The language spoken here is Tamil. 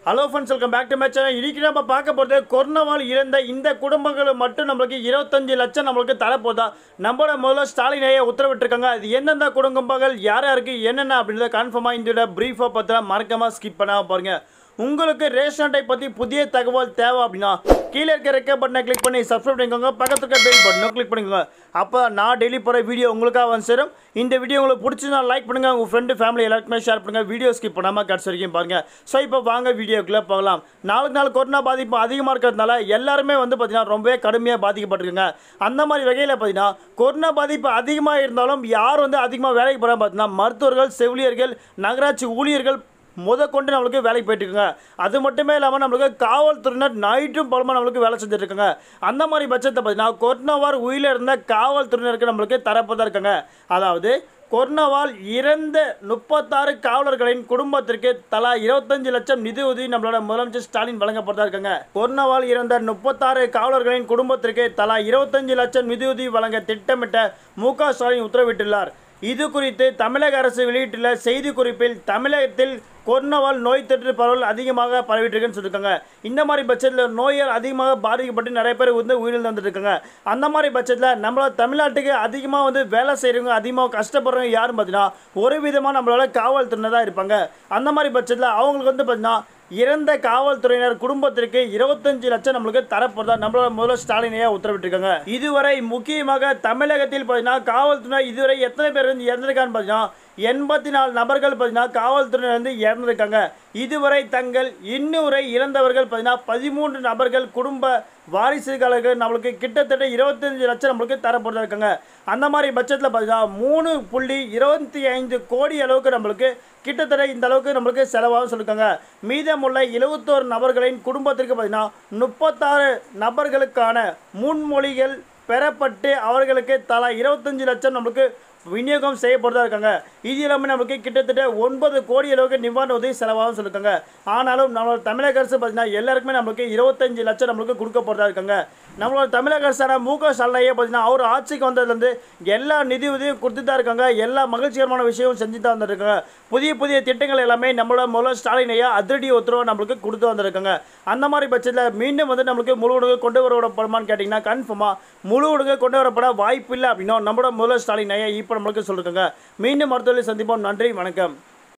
hello friends welcome back to match இன்னைக்கு நம்ம பார்க்க போகிறது கொரோனாவால் இறந்த இந்த குடும்பங்கள் மட்டும் நம்மளுக்கு இருபத்தஞ்சு லட்சம் நம்மளுக்கு தரப்போதா நம்மளோட முதல்ல ஸ்டாலின் ஐயா உத்தரவிட்டிருக்காங்க அது எந்தெந்த குடும்பங்கள் யார் யாருக்கு என்னென்ன அப்படின்றத கன்ஃபார்மாக இந்த ப்ரீஃபாக பார்த்தா மறக்காமல் ஸ்கிப் பண்ணாமல் பாருங்க உங்களுக்கு ரேஷன் அட்டை பற்றி புதிய தகவல் தேவை அப்படின்னா கீழே இருக்க ரெக்க பட்டனை கிளிக் பண்ணி சப்ஸ்கிரைப் பண்ணிக்கோங்க பக்கத்துல இருக்க பெல் பட்டனும் கிளிக் பண்ணிக்கோங்க அப்போ நான் டெய்லி போகிற வீடியோ உங்களுக்காக வந்து சேரும் இந்த வீடியோ உங்களுக்கு பிடிச்சிருந்தா லைக் பண்ணுங்கள் உங்கள் ஃப்ரெண்டு ஃபேமிலி எல்லாருக்குமே ஷேர் பண்ணுங்கள் வீடியோ ஸ்கிப் பண்ணாமல் கடைசி வரைக்கும் பாருங்கள் ஸோ இப்போ வாங்க வீடியோக்குள்ளே போகலாம் நாளுக்கு நாள் கொரோனா பாதிப்பு அதிகமாக இருக்கிறதுனால எல்லாருமே வந்து பார்த்தீங்கன்னா ரொம்பவே கடுமையாக பாதிக்கப்பட்டிருக்காங்க அந்த மாதிரி வகையில் பார்த்தீங்கன்னா கொரோனா பாதிப்பு அதிகமாக இருந்தாலும் யார் வந்து அதிகமாக வேலைக்கு போகிறாங்க பார்த்தீங்கன்னா மருத்துவர்கள் செவிலியர்கள் நகராட்சி ஊழியர்கள் முத கொண்டு நம்மளுக்கு வேலைக்கு போயிட்டு இருக்காங்க அது மட்டுமே இல்லாமல் நம்மளுக்கு காவல்துறையினர் நைட்டும் பலமாக நம்மளுக்கு வேலை செஞ்சுட்டு இருக்காங்க அந்த மாதிரி பட்சத்தை பார்த்தீங்கன்னா கொரோனாவார் உயிரில் இருந்த காவல்துறையினருக்கு நம்மளுக்கு தரப்பதாக இருக்காங்க அதாவது கொரோனாவால் இறந்த முப்பத்தாறு காவலர்களின் குடும்பத்திற்கு தலா இருபத்தஞ்சு லட்சம் நிதி உதவி நம்மளோட முதலமைச்சர் ஸ்டாலின் வழங்கப்பட்டதா இருக்காங்க கொரோனாவால் இறந்த முப்பத்தாறு காவலர்களின் குடும்பத்திற்கு தலா இருபத்தஞ்சு லட்சம் நிதியுதவி வழங்க திட்டமிட்ட மு க ஸ்டாலின் உத்தரவிட்டுள்ளார் இது குறித்து தமிழக அரசு வெளியிட்டுள்ள செய்திக்குறிப்பில் தமிழகத்தில் கொரோனாவால் நோய் தொற்று பரவல் அதிகமாக பரவிட்டுருக்குன்னு சொல்லியிருக்காங்க இந்த மாதிரி பட்சத்தில் நோயால் அதிகமாக பாதிக்கப்பட்டு நிறைய பேர் வந்து உயிரிழந்து இருக்காங்க அந்த மாதிரி பட்சத்தில் நம்மளோட தமிழ்நாட்டுக்கு அதிகமாக வந்து வேலை செய்கிறவங்க அதிகமாக கஷ்டப்படுறவங்க யாருன்னு பார்த்தீங்கன்னா ஒரு விதமாக நம்மளோட காவல்துறை தான் இருப்பாங்க அந்த மாதிரி பட்சத்தில் அவங்களுக்கு வந்து பார்த்தீங்கன்னா இறந்த காவல்துறையினர் குடும்பத்திற்கு இருபத்தஞ்சு லட்சம் நம்மளுக்கு தரப்போறதா நம்மளோட முதல்வர் ஸ்டாலினையா உத்தரவிட்டிருக்காங்க இதுவரை முக்கியமாக தமிழகத்தில் பார்த்தீங்கன்னா காவல்துறை இதுவரை எத்தனை பேர் வந்து இறந்திருக்கான்னு பார்த்தீங்கன்னா எண்பத்தி நாலு நபர்கள் பார்த்தீங்கன்னா காவல்துறையினர் வந்து இறந்துருக்காங்க இதுவரை தங்கள் இன்னுரை இறந்தவர்கள் பார்த்தீங்கன்னா பதிமூன்று நபர்கள் குடும்ப வாரிசுகளுக்கு நம்மளுக்கு கிட்டத்தட்ட இருபத்தஞ்சு லட்சம் நம்மளுக்கு தரப்போறதா இருக்காங்க அந்த மாதிரி பட்சத்தில் பார்த்தீங்கன்னா மூணு புள்ளி இருபத்தி ஐந்து கோடி அளவுக்கு நம்மளுக்கு கிட்டத்தட்ட இந்த அளவுக்கு நம்மளுக்கு செலவாகும் சொல்லியிருக்காங்க மீதமுள்ள எழுபத்தோரு நபர்களின் குடும்பத்திற்கு பார்த்தீங்கன்னா முப்பத்தாறு நபர்களுக்கான முன்மொழிகள் பெறப்பட்டு அவர்களுக்கு தலா இருபத்தஞ்சு லட்சம் நம்மளுக்கு விநியோகம் செய்யப்படுறதா இருக்காங்க இது எல்லாமே நம்மளுக்கு கிட்டத்தட்ட ஒன்பது கோடி அளவுக்கு நிவாரண உதவி செலவாகும் சொல்லியிருக்காங்க ஆனாலும் நம்மளோட தமிழக அரசு பார்த்தீங்கன்னா எல்லாருக்குமே நம்மளுக்கு இருபத்தஞ்சு லட்சம் நம்மளுக்கு கொடுக்க போகிறதா இருக்காங்க நம்மளோட தமிழக அரசான மு க ஸ்டாலினையே பார்த்தீங்கன்னா அவர் ஆட்சிக்கு வந்ததுலேருந்து எல்லா நிதி உதவியும் கொடுத்து தான் இருக்காங்க எல்லா மகிழ்ச்சிகரமான விஷயமும் செஞ்சு தான் வந்துருக்காங்க புதிய புதிய திட்டங்கள் எல்லாமே நம்மளோட முதல்வர் ஸ்டாலின் ஐயா அதிரடி உத்தரவு நம்மளுக்கு கொடுத்து வந்திருக்காங்க அந்த மாதிரி பட்சத்தில் மீண்டும் வந்து நம்மளுக்கு முழு உணவு கொண்டு வரப்படுமான்னு கேட்டிங்கன்னா கன்ஃபார்மாக முழு உணவு கொண்டு வரப்பட வாய்ப்பு இல்லை அப்படின்னா நம்மளோட முதல்வர் ஸ்டாலின் ஐயா இப்போ நம்மளுக்கு சொல்லியிருக்காங்க மீண்டும் மருத்துவரை சந்திப்போம் நன்றி வணக்கம்